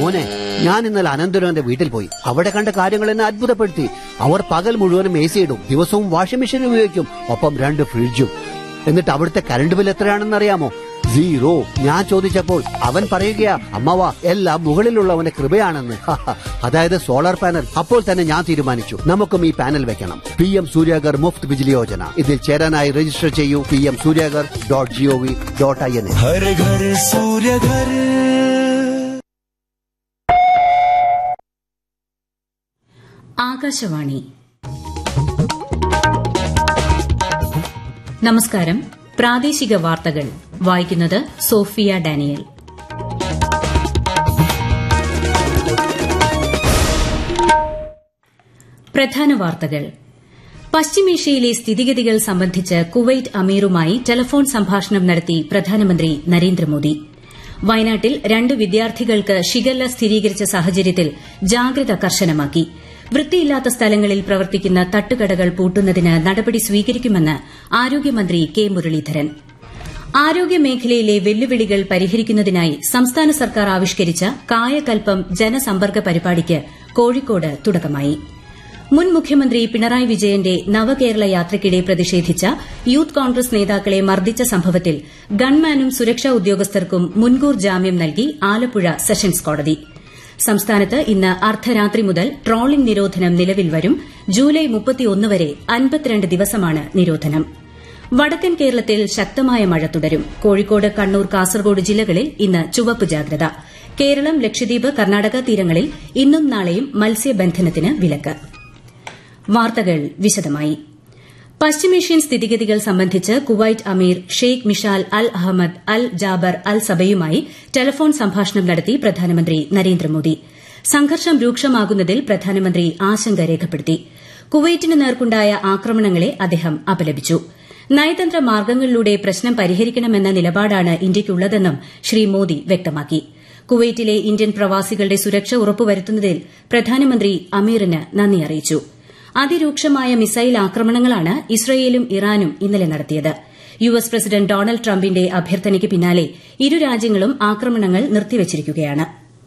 മോനെ ഞാൻ ഇന്നലെ അനന്തരവന്റെ വീട്ടിൽ പോയി അവിടെ കണ്ട കാര്യങ്ങൾ എന്നെ അത്ഭുതപ്പെടുത്തി അവർ പകൽ മുഴുവനും എ സി ഇടും ദിവസവും വാഷിംഗ് മെഷീൻ ഉപയോഗിക്കും ഒപ്പം രണ്ട് ഫ്രിഡ്ജും എന്നിട്ട് അവിടുത്തെ കറണ്ട് ബിൽ എത്രയാണെന്ന് അറിയാമോ സീറോ ഞാൻ ചോദിച്ചപ്പോൾ അവൻ പറയുകയാ അമ്മവ എല്ലാം മുകളിലുള്ളവന്റെ കൃപയാണെന്ന് അതായത് സോളാർ പാനൽ അപ്പോൾ തന്നെ ഞാൻ തീരുമാനിച്ചു നമുക്കും ഈ പാനൽ വെക്കണം പി എം സൂര്യാഗർ മുഫ്ത് ബിജിലി യോജന ഇതിൽ ചേരാനായി രജിസ്റ്റർ ചെയ്യൂ P M Suryaghar dot G O V dot I N എ हर घर सूर्य घर ആകാശവാണി നമസ്കാരം പ്രാദേശിക വാർത്തകൾ വായിക്കുന്നത് സോഫിയ ഡാനിയൽ പ്രധാന വാർത്തകൾ പശ്ചിമേഷ്യയിലെ സ്ഥിതിഗതികൾ സംബന്ധിച്ച് കുവൈറ്റ് അമീറുമായി ടെലഫോൺ സംഭാഷണം നടത്തി പ്രധാനമന്ത്രി നരേന്ദ്രമോദി വയനാട്ടിൽ രണ്ട് വിദ്യാർത്ഥികൾക്ക് ഷിഗല്ല സ്ഥിരീകരിച്ച സാഹചര്യത്തിൽ ജാഗ്രത കർശനമാക്കി വൃത്തിയില്ലാത്ത സ്ഥലങ്ങളിൽ പ്രവർത്തിക്കുന്ന തട്ടുകടകൾ പൂട്ടുന്നതിന് നടപടി സ്വീകരിക്കുമെന്ന് ആരോഗ്യമന്ത്രി കെ മുരളീധരൻ ആരോഗ്യമേഖലയിലെ വെല്ലുവിളികൾ പരിഹരിക്കുന്നതിനായി സംസ്ഥാന സർക്കാർ ആവിഷ്കരിച്ച കായകൽപ്പം ജനസമ്പർക്ക പരിപാടിക്ക് കോഴിക്കോട് തുടക്കമായി മുൻ മുഖ്യമന്ത്രി പിണറായി വിജയന്റെ നവകേരള യാത്രയ്ക്കിടെ പ്രതിഷേധിച്ച യൂത്ത് കോൺഗ്രസ് നേതാക്കളെ മർദ്ദിച്ച സംഭവത്തിൽ ഗൺമാനും സുരക്ഷാ ഉദ്യോഗസ്ഥർക്കും മുൻകൂർ ജാമ്യം നൽകി ആലപ്പുഴ സെഷൻസ് കോടതി സംസ്ഥാനത്ത് ഇന്ന് അർദ്ധരാത്രി മുതൽ ട്രോളിംഗ് നിരോധനം നിലവിൽ വരും ജൂലൈ വരെ അൻപത്തിരണ്ട് ദിവസമാണ് നിരോധനം വടക്കൻ കേരളത്തിൽ ശക്തമായ മഴ തുടരും കോഴിക്കോട് കണ്ണൂർ കാസർഗോഡ് ജില്ലകളിൽ ഇന്ന് ചുവപ്പ് ജാഗ്രത കേരളം ലക്ഷദ്വീപ് കർണാടക തീരങ്ങളിൽ ഇന്നും നാളെയും മത്സ്യബന്ധനത്തിന് വിലക്ക് വാർത്തകൾ വിശദമായി പശ്ചിമേഷ്യൻ സ്ഥിതിഗതികൾ സംബന്ധിച്ച് കുവൈറ്റ് അമീർ Sheikh Mishal Al Ahmad Al Jaber Al സബയുമായി ടെലഫോൺ സംഭാഷണം നടത്തി പ്രധാനമന്ത്രി നരേന്ദ്രമോദി സംഘർഷം രൂക്ഷമാകുന്നതിൽ പ്രധാനമന്ത്രി ആശങ്ക രേഖപ്പെടുത്തി കുവൈറ്റിന് നേർക്കുണ്ടായ ആക്രമണങ്ങളെ അദ്ദേഹം അപലപിച്ചു നയതന്ത്ര മാർഗ്ഗങ്ങളിലൂടെ പ്രശ്നം പരിഹരിക്കണമെന്ന നിലപാടാണ് ഇന്ത്യയ്ക്കുള്ളതെന്നും ശ്രീ മോദി വ്യക്തമാക്കി കുവൈറ്റിലെ ഇന്ത്യൻ പ്രവാസികളുടെ സുരക്ഷ ഉറപ്പുവരുത്തുന്നതിൽ പ്രധാനമന്ത്രി അമീറിന് നന്ദി അറിയിച്ചു അതിരൂക്ഷമായ മിസൈൽ ആക്രമണങ്ങളാണ് ഇസ്രയേലും ഇറാനും ഇന്നലെ നടത്തിയത് യു എസ് പ്രസിഡന്റ് ഡൊണാൾഡ് ട്രംപിന്റെ അഭ്യർത്ഥനയ്ക്ക് പിന്നാലെ ഇരു രാജ്യങ്ങളും ആക്രമണങ്ങൾ നിർത്തിവച്ചിരിക്കുകയാണ്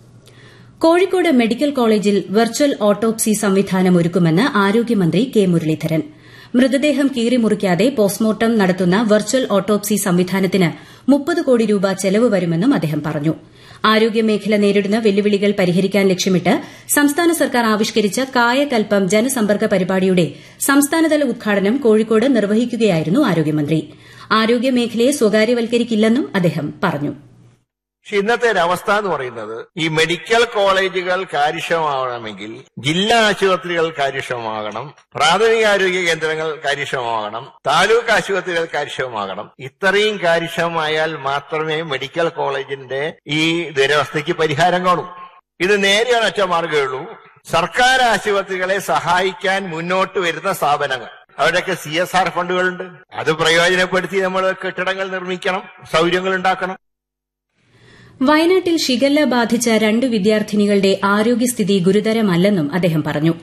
കോഴിക്കോട് മെഡിക്കൽ കോളേജിൽ വെർച്വൽ ഓട്ടോപ്സി സംവിധാനം ഒരുക്കുമെന്ന് ആരോഗ്യമന്ത്രി കെ മുരളീധരൻ മൃതദേഹം കീറിമുറിക്കാതെ പോസ്റ്റ്മോർട്ടം നടത്തുന്ന വെർച്വൽ ഓട്ടോപ്സി സംവിധാനത്തിന് മുപ്പത് കോടി രൂപ ചെലവ് വരുമെന്നും അദ്ദേഹം പറഞ്ഞു ആരോഗ്യമേഖല നേരിടുന്ന വെല്ലുവിളികൾ പരിഹരിക്കാൻ ലക്ഷ്യമിട്ട് സംസ്ഥാന സർക്കാർ ആവിഷ്കരിച്ച കായകൽപ്പം ജനസമ്പർക്ക പരിപാടിയുടെ സംസ്ഥാനതല ഉദ്ഘാടനം കോഴിക്കോട് നിർവഹിക്കുകയായിരുന്നു ആരോഗ്യമന്ത്രി ആരോഗ്യമേഖലയെ സ്വകാര്യവൽക്കരിക്കില്ലെന്നും അദ്ദേഹം പറഞ്ഞു പക്ഷെ ഇന്നത്തെ ഒരു അവസ്ഥ എന്ന് പറയുന്നത് ഈ മെഡിക്കൽ കോളേജുകൾ കാര്യക്ഷമമാകണമെങ്കിൽ ജില്ലാ ആശുപത്രികൾ കാര്യക്ഷമമാകണം പ്രാഥമികാരോഗ്യ കേന്ദ്രങ്ങൾ കാര്യക്ഷമമാകണം താലൂക്ക് ആശുപത്രികൾ കാര്യക്ഷമമാകണം ഇത്രയും കാര്യക്ഷമമായാൽ മാത്രമേ മെഡിക്കൽ കോളേജിന്റെ ഈ ദുരവസ്ഥയ്ക്ക് പരിഹാരം കാണൂ ഇത് നേരെ ഒറ്റ മാർഗ്ഗമേ ഉള്ളൂ സർക്കാർ ആശുപത്രികളെ സഹായിക്കാൻ മുന്നോട്ട് വരുന്ന സ്ഥാപനങ്ങൾ അവിടെയൊക്കെ സി എസ് ആർ ഫണ്ടുകളുണ്ട് അത് പ്രയോജനപ്പെടുത്തി നമ്മൾ കെട്ടിടങ്ങൾ നിർമ്മിക്കണം സൗകര്യങ്ങൾ ഉണ്ടാക്കണം വയനാട്ടിൽ ഷിഗല്ല ബാധിച്ച രണ്ട് വിദ്യാർത്ഥിനികളുടെ ആരോഗ്യസ്ഥിതി ഗുരുതരമല്ലെന്നും അദ്ദേഹം പറഞ്ഞു